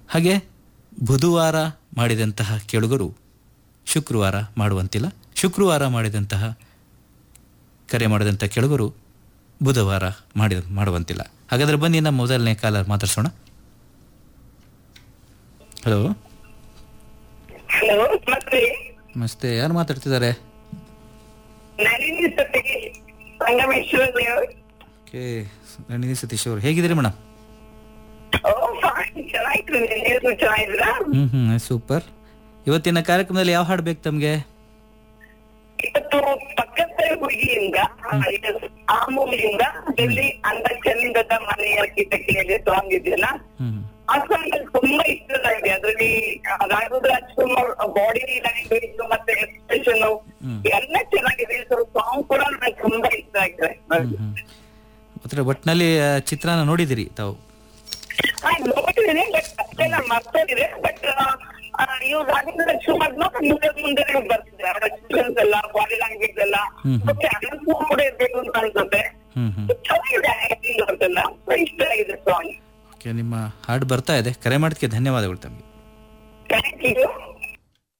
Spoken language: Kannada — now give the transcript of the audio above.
ಹಾಗೆ ಬುಧವಾರ ಮಾಡಿದಂತಹ ಕೇಳುಗರು ಶುಕ್ರವಾರ ಮಾಡುವಂತಿಲ್ಲ ಶುಕ್ರವಾರ ಮಾಡಿದಂತಹ ಕರೆ ಮಾಡಿದಂಥ ಕೇಳುಗರು ಬುಧವಾರ ಮಾಡಿ ಮಾಡುವಂತಿಲ್ಲ ಹಾಗಾದರೆ ಬನ್ನಿ ನಮ್ಮ ಮೊದಲನೇ ಕಾಲರ್ ಮಾತಾಡ್ಸೋಣ ಹಲೋ ಹಲೋ ಮತ್ತೆ ನಮಸ್ತೆ ಯಾರು ಮಾತಾಡ್ತಿದ್ದಾರೆ ನಳಿನಿ ಜೊತೆಗೆ ಸಂಗಮೇಶ್ವರ ದೇವರು ಓಕೆ ನಳಿನಿ ಸತೀಶ್ ಅವರು ಹೇಗಿದ್ದೀರಿ ಮೇಡಮ್ ಓ ಫೈನ್ ಚೆನ್ನಾಗಿತ್ತು ನೀವು ಚೆನ್ನಾಗಿದ್ದೀರಾ ಹ್ಞೂ ಹ್ಞೂ ಸೂಪರ್ ಇವತ್ತಿನ ಕಾರ್ಯಕ್ರಮದಲ್ಲಿ ಯಾವ ಹಾಡು ಬೇಕು ತಮಗೆ ಇವತ್ತು ಪಕ್ಕದ ಹುಡುಗಿಯಿಂದ ಆ ಮೂವಿಯಿಂದ ಡೆಲ್ಲಿ ಅಂದ ಚಂದದ ಮನೆಯ ಕಿಟಕಿಯಲ್ಲಿ ಸಾಂಗ್ ಇದೆಯಲ್ಲ ಹ್ಞೂ ಆ ಸಾಂಗ್ ತುಂಬಾ ಇಷ್ಟವಾಗಿದೆ ಅದರಲ್ಲಿ ರಾಘವ್ ರಾಜ್ಕುಮಾರ್ ಬಾಡಿ ಲ್ಯಾಂಗ್ವೇಜ್ ಮತ್ತೆ ಎಕ್ಸ್ಪ್ರೆಷನ್ ಹ್ಮ್. ಎಲ್ಲ ಚೆನ್ನಾಗಿದೆ ಸೊ ಸಾಂಗ್ ಕೂಡ ನನಗೆ ತುಂಬಾ ಇಷ್ಟ ಆಗಿದೆ ಹ್ಞೂ ಹತ್ರ ಒಟ್ಟಿನಲ್ಲಿ ಆ, ಚಿತ್ರನ ನೋಡಿದಿರಿ ತಾವು ಹಾ, ನೋಡಿದ್ದೀನಿ ಬಟ್ ಅಷ್ಟೇ ನಾನು ಮರ್ತೋಗಿದೆ ಬಟ್ ಇವ್ರು ರಾಜೇಂದ್ರ ಶಿವಮೊಗ್ಗ ಮುಂದೆ ಮುಂದೆ ಬರ್ತಿದೆ ಅವರ ಎಕ್ಸ್ಪೀರಿಯನ್ಸ್ ಎಲ್ಲ ಬಾಡಿ ಲ್ಯಾಂಗ್ವೇಜ್ ಎಲ್ಲ ಹ್ಮ್. ಮತ್ತೆ ಅನಂತ ಕೂಡ ಇರ್ಬೇಕು ಅಂತ ಅನ್ಸುತ್ತೆ ಹ್ಞೂ ಹ್ಞೂ ಚೆನ್ನಾಗಿದೆ ಆಕ್ಟಿಂಗ್ ಅವ್ರದ್ದೆಲ್ಲ So, ಇಷ್ಟ ಆಗಿದೆ ಸಾಂಗ್ ಓಕೆ ನಿಮ್ಮ ಹಾಡು ಬರ್ತಾ ಇದೆ ಕರೆ ಮಾಡೋದಕ್ಕೆ ಧನ್ಯವಾದಗಳು ತಮಗೆ ಥ್ಯಾಂಕ್ ಯು